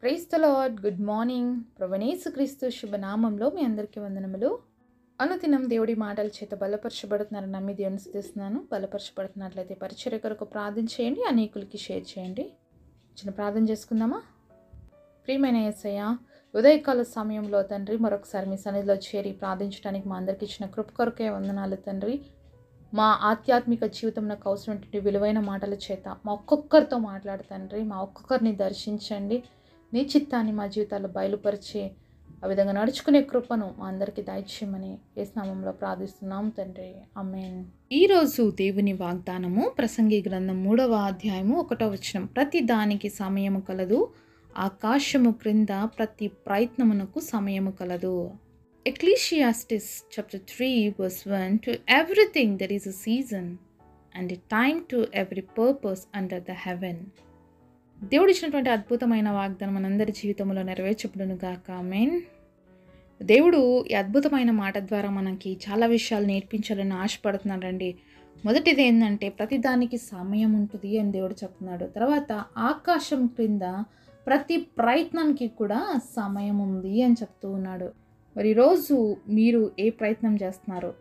Price the lord good morning ప్రవణేశు క్రీస్తు శుభనామంలో మీ అందరికీ వందనములు అనుదినం దేవుడి మాటల చేత బలపరచబడుతున్నారని నమ్మి దేవుని స్థిస్తున్నాను బలపరచబడుతున్నట్లయితే పరిచర్య కొరకు ప్రార్థన చేయండి అనేకులకి షేర్ చేయండి చిన్న ప్రార్థన చేసుకుందామా ప్రియమైన యేసయ్య ఉదయకాల సమయంలో తండ్రి మరొకసారి మీ సన్నిధిలో చేరి ప్రార్థించడానికి మా అందరికి ఇచ్చిన కృప కొరకే వందనాలు తండ్రి మా ఆధ్యాత్మిక జీవితం నాకు అవసరమైనటువంటి విలువైన మాటల చేత మా ఒక్కొక్కరితో మాట్లాడు తండ్రి మా ఒక్కొక్కరిని దర్శించండి నీ చిత్తాన్ని మా జీవితాల్లో బయలుపరిచి ఆ విధంగా నడుచుకునే కృపను మా అందరికీ దయచేయమని ఏ స్నామంలో ప్రార్థిస్తున్నాం తండ్రి అమ్మేన్ ఈరోజు దేవుని వాగ్దానము ప్రసంగి గ్రంథం మూడవ అధ్యాయము ఒకటో వచనం ప్రతి దానికి సమయము కలదు ఆకాశము క్రింద ప్రతి ప్రయత్నమునకు సమయము కలదు Ecclesiastes chapter 3 verse 1 To everything there is a season and a time to every purpose under the heaven. దేవుడు ఇచ్చినటువంటి అద్భుతమైన వాగ్దానం మనందరి జీవితంలో నెరవేర్చబడును గాక మెయిన్ దేవుడు ఈ అద్భుతమైన మాట ద్వారా మనకి చాలా విషయాలు నేర్పించాలని ఆశపడుతున్నాడండి మొదటిది ఏంటంటే ప్రతిదానికి సమయం ఉంటుంది అని దేవుడు చెప్తున్నాడు తర్వాత ఆకాశం క్రింద ప్రతి ప్రయత్నానికి కూడా సమయం ఉంది అని చెప్తూ ఉన్నాడు మరి ఈరోజు మీరు ఏ ప్రయత్నం చేస్తున్నారు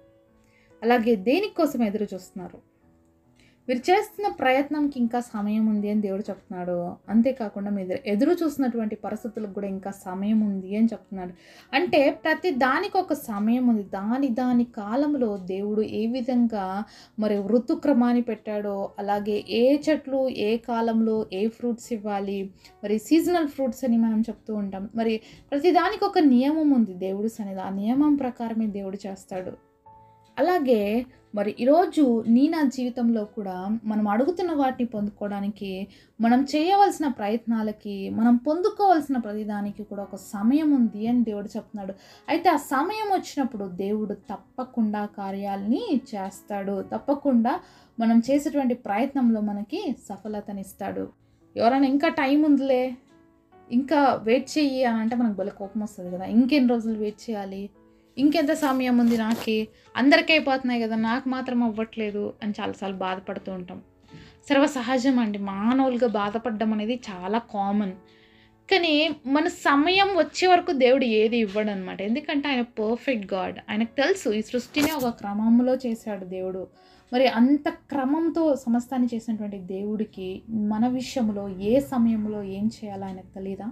అలాగే దేనికోసం ఎదురు చూస్తున్నారు మీరు చేస్తున్న ప్రయత్నంకి ఇంకా సమయం ఉంది అని దేవుడు చెప్తున్నాడు అంతేకాకుండా మీరు ఎదురు చూసినటువంటి పరిస్థితులకు కూడా ఇంకా సమయం ఉంది అని చెప్తున్నాడు అంటే ప్రతి దానికి ఒక సమయం ఉంది దాని దాని కాలంలో దేవుడు ఏ విధంగా మరి ఋతుక్రమాన్ని పెట్టాడో అలాగే ఏ చెట్లు ఏ కాలంలో ఏ ఫ్రూట్స్ ఇవ్వాలి మరి సీజనల్ ఫ్రూట్స్ అని మనం చెప్తూ ఉంటాం మరి ప్రతి దానికి ఒక నియమం ఉంది దేవుడు సన్నిధి ఆ నియమం ప్రకారమే దేవుడు చేస్తాడు అలాగే మరి ఈరోజు నీ నా జీవితంలో కూడా మనం అడుగుతున్న వాటిని పొందుకోవడానికి మనం చేయవలసిన ప్రయత్నాలకి మనం పొందుకోవాల్సిన ప్రతిదానికి కూడా ఒక సమయం ఉంది అని దేవుడు చెప్తున్నాడు అయితే ఆ సమయం వచ్చినప్పుడు దేవుడు తప్పకుండా కార్యాలని చేస్తాడు తప్పకుండా మనం చేసేటువంటి ప్రయత్నంలో మనకి సఫలతనిస్తాడు ఎవరైనా ఇంకా టైం ఉందిలే ఇంకా వెయిట్ చెయ్యి అని అంటే మనకు భలే కోపం వస్తుంది కదా ఇంకెన్ని రోజులు వెయిట్ చేయాలి ఇంకెంత సమయం ఉంది నాకి అందరికీ అయిపోతున్నాయి కదా నాకు మాత్రం అవ్వట్లేదు అని చాలాసార్లు బాధపడుతూ ఉంటాం సర్వ సహజం అండి మానవులుగా బాధపడడం అనేది చాలా కామన్ కానీ మన సమయం వచ్చే వరకు దేవుడు ఏది ఇవ్వడు అనమాట ఎందుకంటే ఆయన పర్ఫెక్ట్ గాడ్ ఆయనకు తెలుసు ఈ సృష్టిని ఒక క్రమంలో చేశాడు దేవుడు మరి అంత క్రమంతో సమస్తాన్ని చేసినటువంటి దేవుడికి మన విషయంలో ఏ సమయంలో ఏం చేయాలో ఆయనకు తెలియదా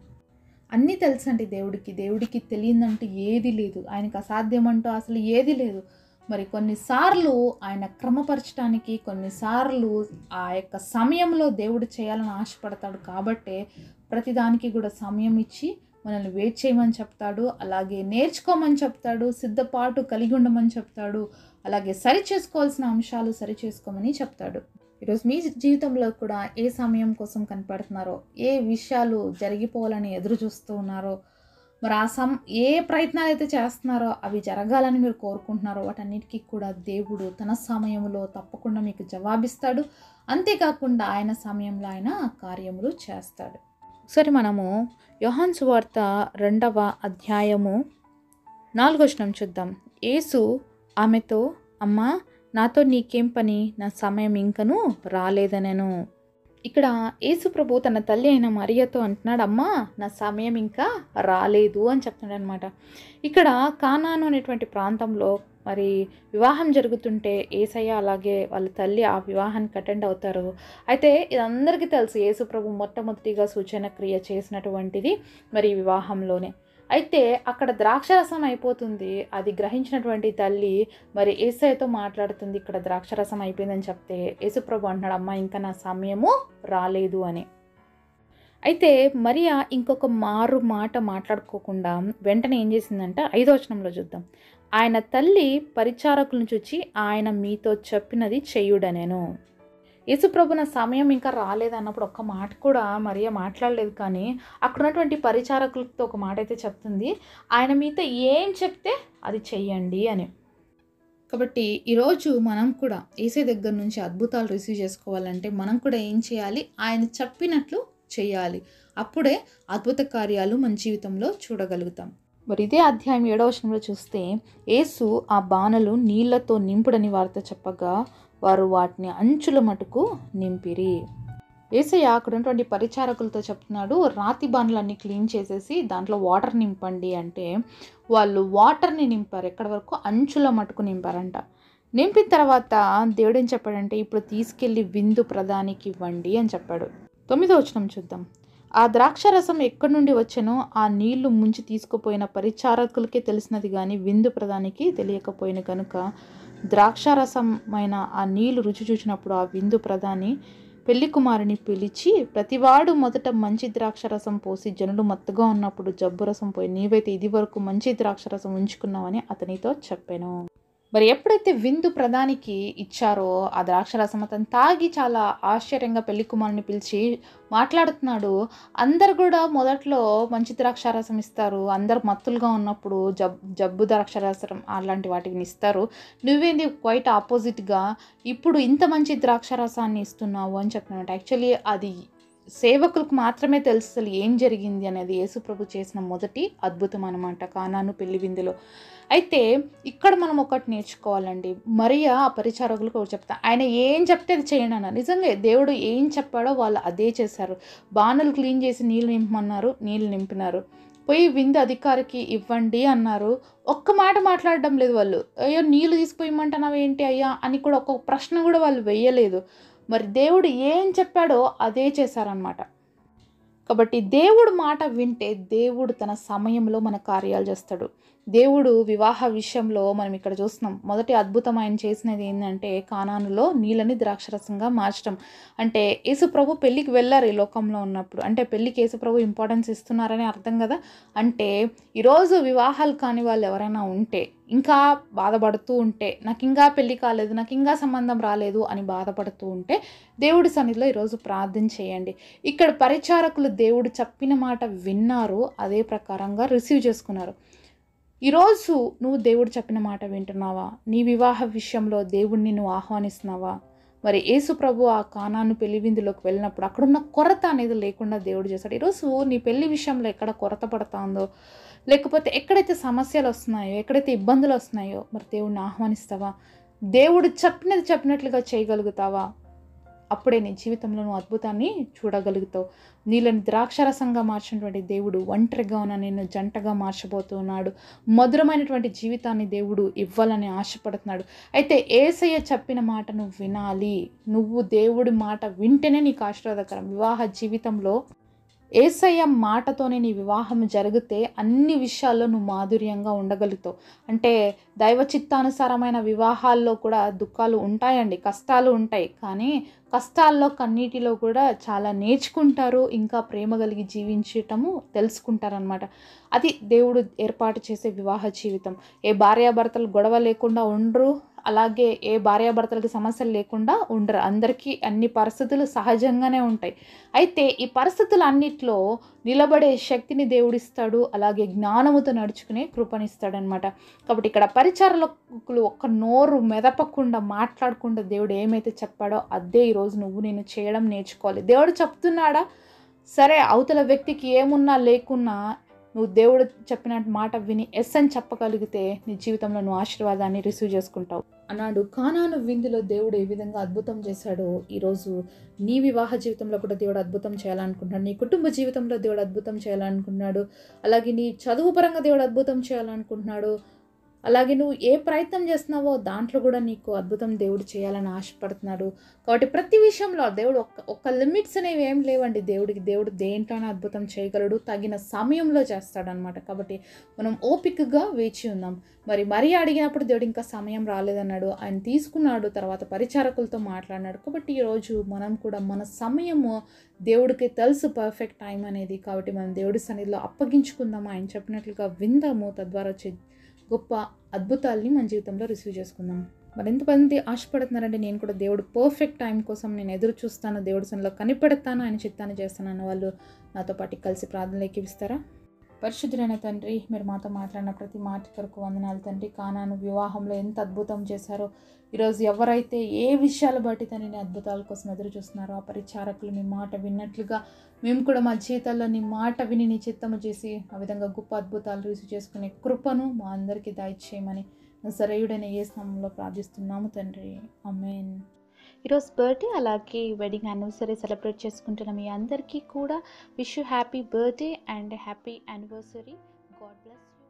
అన్నీ తెలుసండి దేవుడికి దేవుడికి తెలియదంటూ ఏది లేదు ఆయనకు అసాధ్యం అంటూ అసలు ఏది లేదు మరి కొన్నిసార్లు ఆయన క్రమపరచడానికి కొన్నిసార్లు ఆ యొక్క సమయంలో దేవుడు చేయాలని ఆశపడతాడు కాబట్టే ప్రతిదానికి కూడా సమయం ఇచ్చి మనల్ని వెయిట్ చేయమని చెప్తాడు అలాగే నేర్చుకోమని చెప్తాడు సిద్ధపాటు కలిగి ఉండమని చెప్తాడు అలాగే సరి చేసుకోవాల్సిన అంశాలు సరి చేసుకోమని చెప్తాడు ఈరోజు మీ జీవితంలో కూడా ఏ సమయం కోసం కనపడుతున్నారో ఏ విషయాలు జరిగిపోవాలని ఎదురు చూస్తూ ఉన్నారో మరి ఆ సమ్ ఏ ప్రయత్నాలు అయితే చేస్తున్నారో అవి జరగాలని మీరు కోరుకుంటున్నారో వాటన్నిటికీ కూడా దేవుడు తన సమయంలో తప్పకుండా మీకు జవాబిస్తాడు అంతేకాకుండా ఆయన సమయంలో ఆయన కార్యములు చేస్తాడు సరే మనము యోహాన్ సువార్త రెండవ అధ్యాయము నాలుగో వచనం చూద్దాం యేసు ఆమెతో అమ్మా నాతో నీకేం పని నా సమయం ఇంకను రాలేదనెను ఇక్కడ యేసుప్రభు తన తల్లి అయిన మరియతో అంటున్నాడు అమ్మా నా సమయం ఇంకా రాలేదు అని చెప్తున్నాడు అనమాట ఇక్కడ కానాను అనేటువంటి ప్రాంతంలో మరి వివాహం జరుగుతుంటే ఏసయ్య అలాగే వాళ్ళ తల్లి ఆ వివాహానికి అటెండ్ అవుతారు అయితే ఇదందరికీ తెలుసు యేసుప్రభు మొట్టమొదటిగా సూచన క్రియ చేసినటువంటిది మరి వివాహంలోనే అయితే అక్కడ ద్రాక్షరసం అయిపోతుంది అది గ్రహించినటువంటి తల్లి మరి ఏసయ్యతో మాట్లాడుతుంది ఇక్కడ ద్రాక్షరసం అయిపోయిందని చెప్తే యేసుప్రభు అంటున్నాడు అమ్మ ఇంకా నా సమయము రాలేదు అని అయితే మరియా ఇంకొక మారు మాట మాట్లాడుకోకుండా వెంటనే ఏం చేసిందంటే ఐదో వచనంలో చూద్దాం ఆయన తల్లి పరిచారకులను చూచి ఆయన మీతో చెప్పినది చెయ్యుడనేను యేసుప్రభు నా సమయం ఇంకా రాలేదన్నప్పుడు ఒక్క మాట కూడా మరియా మాట్లాడలేదు కానీ అక్కడ ఉన్నటువంటి పరిచారకులతో ఒక మాట అయితే చెప్తుంది ఆయన మీతో ఏం చెప్తే అది చెయ్యండి అని కాబట్టి ఈరోజు మనం కూడా ఏసే దగ్గర నుంచి అద్భుతాలు రిసీవ్ చేసుకోవాలంటే మనం కూడా ఏం చేయాలి ఆయన చెప్పినట్లు చేయాలి అప్పుడే అద్భుత కార్యాలు మన జీవితంలో చూడగలుగుతాం మరి ఇదే అధ్యాయం ఏడవ వచనంలో చూస్తే యేసు ఆ బాణలు నీళ్లతో నింపుడని వారితో చెప్పగా వారు వాటిని అంచుల మటుకు నింపిరి ఏసయ్య అక్కడ ఉన్నటువంటి పరిచారకులతో చెప్తున్నాడు రాతి బాణలన్నీ క్లీన్ చేసేసి దాంట్లో వాటర్ నింపండి అంటే వాళ్ళు వాటర్ని నింపారు ఎక్కడి వరకు అంచుల మటుకు నింపారంట నింపిన తర్వాత దేవుడు ఏం చెప్పాడంటే ఇప్పుడు తీసుకెళ్ళి విందు ప్రధానికి ఇవ్వండి అని చెప్పాడు తొమ్మిదో వచనం చూద్దాం ఆ ద్రాక్షరసం ఎక్కడి నుండి వచ్చానో ఆ నీళ్లు ముంచి తీసుకుపోయిన పరిచారకులకే తెలిసినది కానీ విందు ప్రధానికి తెలియకపోయిన కనుక ద్రాక్షారసమైన ఆ నీళ్లు రుచి చూసినప్పుడు ఆ విందు ప్రధాని పెళ్లి కుమారుని పిలిచి ప్రతివాడు మొదట మంచి ద్రాక్షరసం పోసి జనులు మత్తుగా ఉన్నప్పుడు జబ్బు రసం పోయి నీవైతే ఇది వరకు మంచి ద్రాక్షరసం ఉంచుకున్నావని అతనితో చెప్పాను మరి ఎప్పుడైతే విందు ప్రధానికి ఇచ్చారో ఆ ద్రాక్షరసం అతను తాగి చాలా ఆశ్చర్యంగా పెళ్లి కుమారుని పిలిచి మాట్లాడుతున్నాడు అందరు కూడా మొదట్లో మంచి ద్రాక్షారసం ఇస్తారు అందరు మత్తులుగా ఉన్నప్పుడు జబ్ జబ్బు ద్రాక్షారసం అలాంటి వాటిని ఇస్తారు నువ్వేంది క్వైట్ ఆపోజిట్గా ఇప్పుడు ఇంత మంచి ద్రాక్షారసాన్ని ఇస్తున్నావు అని చెప్తున్నాడు యాక్చువల్లీ అది సేవకులకు మాత్రమే తెలుసు అసలు ఏం జరిగింది అనేది యేసుప్రభు చేసిన మొదటి అద్భుతం అనమాట కానాను పెళ్లి విందులో అయితే ఇక్కడ మనం ఒకటి నేర్చుకోవాలండి మరియా ఆ పరిచారకులకు ఒకటి చెప్తా ఆయన ఏం చెప్తే అది చేయండి అన్న నిజంగా దేవుడు ఏం చెప్పాడో వాళ్ళు అదే చేశారు బాణలు క్లీన్ చేసి నీళ్ళు నింపమన్నారు నీళ్ళు నింపినారు పోయి విందు అధికారికి ఇవ్వండి అన్నారు ఒక్క మాట మాట్లాడడం లేదు వాళ్ళు అయ్యో నీళ్ళు తీసుకుపోయమంటున్నావు ఏంటి అయ్యా అని కూడా ఒక్క ప్రశ్న కూడా వాళ్ళు వెయ్యలేదు మరి దేవుడు ఏం చెప్పాడో అదే చేశారనమాట కాబట్టి దేవుడు మాట వింటే దేవుడు తన సమయంలో మన కార్యాలు చేస్తాడు దేవుడు వివాహ విషయంలో మనం ఇక్కడ చూస్తున్నాం మొదటి అద్భుతం ఆయన చేసినది ఏంటంటే కానానులో నీళ్ళని ద్రాక్షరసంగా మార్చడం అంటే యేసుప్రభు పెళ్ళికి వెళ్ళారు ఈ లోకంలో ఉన్నప్పుడు అంటే పెళ్ళికి యేసుప్రభు ఇంపార్టెన్స్ ఇస్తున్నారని అర్థం కదా అంటే ఈరోజు వివాహాలు కాని వాళ్ళు ఎవరైనా ఉంటే ఇంకా బాధపడుతూ ఉంటే నాకు ఇంకా పెళ్ళి కాలేదు నాకు ఇంకా సంబంధం రాలేదు అని బాధపడుతూ ఉంటే దేవుడి సన్నిధిలో ఈరోజు ప్రార్థన చేయండి ఇక్కడ పరిచారకులు దేవుడు చెప్పిన మాట విన్నారు అదే ప్రకారంగా రిసీవ్ చేసుకున్నారు ఈరోజు నువ్వు దేవుడు చెప్పిన మాట వింటున్నావా నీ వివాహ విషయంలో దేవుడిని నువ్వు ఆహ్వానిస్తున్నావా మరి యేసు ప్రభు ఆ కానాను పెళ్లి విందులోకి వెళ్ళినప్పుడు అక్కడున్న కొరత అనేది లేకుండా దేవుడు చేశాడు ఈరోజు నీ పెళ్లి విషయంలో ఎక్కడ కొరత పడుతుందో లేకపోతే ఎక్కడైతే సమస్యలు వస్తున్నాయో ఎక్కడైతే ఇబ్బందులు వస్తున్నాయో మరి దేవుడిని ఆహ్వానిస్తావా దేవుడు చెప్పినది చెప్పినట్లుగా చేయగలుగుతావా అప్పుడే నీ జీవితంలో నువ్వు అద్భుతాన్ని చూడగలుగుతావు నీళ్ళని ద్రాక్షరసంగా మార్చినటువంటి దేవుడు ఒంటరిగా ఉన్న నిన్ను జంటగా మార్చబోతున్నాడు మధురమైనటువంటి జీవితాన్ని దేవుడు ఇవ్వాలని ఆశపడుతున్నాడు అయితే ఏసయ్య చెప్పిన మాట నువ్వు వినాలి నువ్వు దేవుడి మాట వింటేనే నీకు ఆశీర్వాదకరం వివాహ జీవితంలో ఏసయ్య మాటతోనే నీ వివాహం జరిగితే అన్ని విషయాల్లో నువ్వు మాధుర్యంగా ఉండగలుగుతావు అంటే దైవ చిత్తానుసారమైన వివాహాల్లో కూడా దుఃఖాలు ఉంటాయండి కష్టాలు ఉంటాయి కానీ కష్టాల్లో కన్నీటిలో కూడా చాలా నేర్చుకుంటారు ఇంకా ప్రేమ కలిగి జీవించటము తెలుసుకుంటారనమాట అది దేవుడు ఏర్పాటు చేసే వివాహ జీవితం ఏ భార్యాభర్తలు గొడవ లేకుండా ఉండరు అలాగే ఏ భార్యాభర్తలకి సమస్యలు లేకుండా ఉండరు అందరికీ అన్ని పరిస్థితులు సహజంగానే ఉంటాయి అయితే ఈ పరిస్థితులు అన్నిట్లో నిలబడే శక్తిని దేవుడిస్తాడు అలాగే జ్ఞానముతో నడుచుకునే కృపనిస్తాడనమాట కాబట్టి ఇక్కడ పరిచారకులు ఒక్క నోరు మెదపకుండా మాట్లాడకుండా దేవుడు ఏమైతే చెప్పాడో అదే ఈరోజు నువ్వు నేను చేయడం నేర్చుకోవాలి దేవుడు చెప్తున్నాడా సరే అవతల వ్యక్తికి ఏమున్నా లేకున్నా నువ్వు దేవుడు చెప్పిన మాట విని ఎస్ అని చెప్పగలిగితే నీ జీవితంలో నువ్వు ఆశీర్వాదాన్ని రిసీవ్ చేసుకుంటావు అన్నాడు కానాను విందులో దేవుడు ఏ విధంగా అద్భుతం చేశాడో ఈరోజు నీ వివాహ జీవితంలో కూడా దేవుడు అద్భుతం చేయాలనుకుంటున్నాడు నీ కుటుంబ జీవితంలో దేవుడు అద్భుతం చేయాలనుకుంటున్నాడు అలాగే నీ చదువు పరంగా దేవుడు అద్భుతం చేయాలనుకుంటున్నాడు అలాగే నువ్వు ఏ ప్రయత్నం చేస్తున్నావో దాంట్లో కూడా నీకు అద్భుతం దేవుడు చేయాలని ఆశపడుతున్నాడు కాబట్టి ప్రతి విషయంలో దేవుడు ఒక్క ఒక్క లిమిట్స్ అనేవి ఏం లేవండి దేవుడికి దేవుడు దేంట్లోనే అద్భుతం చేయగలడు తగిన సమయంలో చేస్తాడనమాట కాబట్టి మనం ఓపికగా వేచి ఉందాం మరి మరీ అడిగినప్పుడు దేవుడు ఇంకా సమయం రాలేదన్నాడు ఆయన తీసుకున్నాడు తర్వాత పరిచారకులతో మాట్లాడినాడు కాబట్టి ఈరోజు మనం కూడా మన సమయము దేవుడికి తెలుసు పర్ఫెక్ట్ టైం అనేది కాబట్టి మనం దేవుడి సన్నిధిలో అప్పగించుకుందాం ఆయన చెప్పినట్లుగా విందాము తద్వారా వచ్చే గొప్ప అద్భుతాల్ని మన జీవితంలో రిసీవ్ చేసుకుందాం మరి ఎంతమంది ఆశపడుతున్నారంటే నేను కూడా దేవుడు పర్ఫెక్ట్ టైం కోసం నేను ఎదురు చూస్తాను దేవుడి సన్నిలో కనిపెడతాను ఆయన చిత్తాన్ని చేస్తాను అన్న వాళ్ళు నాతో పాటు కలిసి ప్రార్థనలు ఎక్కివిస్తారా పరిశుద్ధులైన తండ్రి మీరు మాతో మాట్లాడిన ప్రతి మాట కొరకు వందనాలు తండ్రి కానాను వివాహంలో ఎంత అద్భుతం చేశారో ఈరోజు ఎవరైతే ఏ విషయాలు బట్టి తనని అద్భుతాల కోసం ఎదురు చూస్తున్నారో ఆ పరిచారకులు మీ మాట విన్నట్లుగా మేము కూడా మా జీవితాల్లో నీ మాట విని నీ చిత్తము చేసి ఆ విధంగా గొప్ప అద్భుతాలు రుచి చేసుకునే కృపను మా అందరికీ దయచేయమని సరయుడైన ఏ స్నామంలో ప్రార్థిస్తున్నాము తండ్రి అమేన్ ఈరోజు బర్త్డే అలాగే వెడ్డింగ్ యానివర్సరీ సెలబ్రేట్ చేసుకుంటున్న మీ అందరికీ కూడా wish you happy birthday and happy anniversary god bless you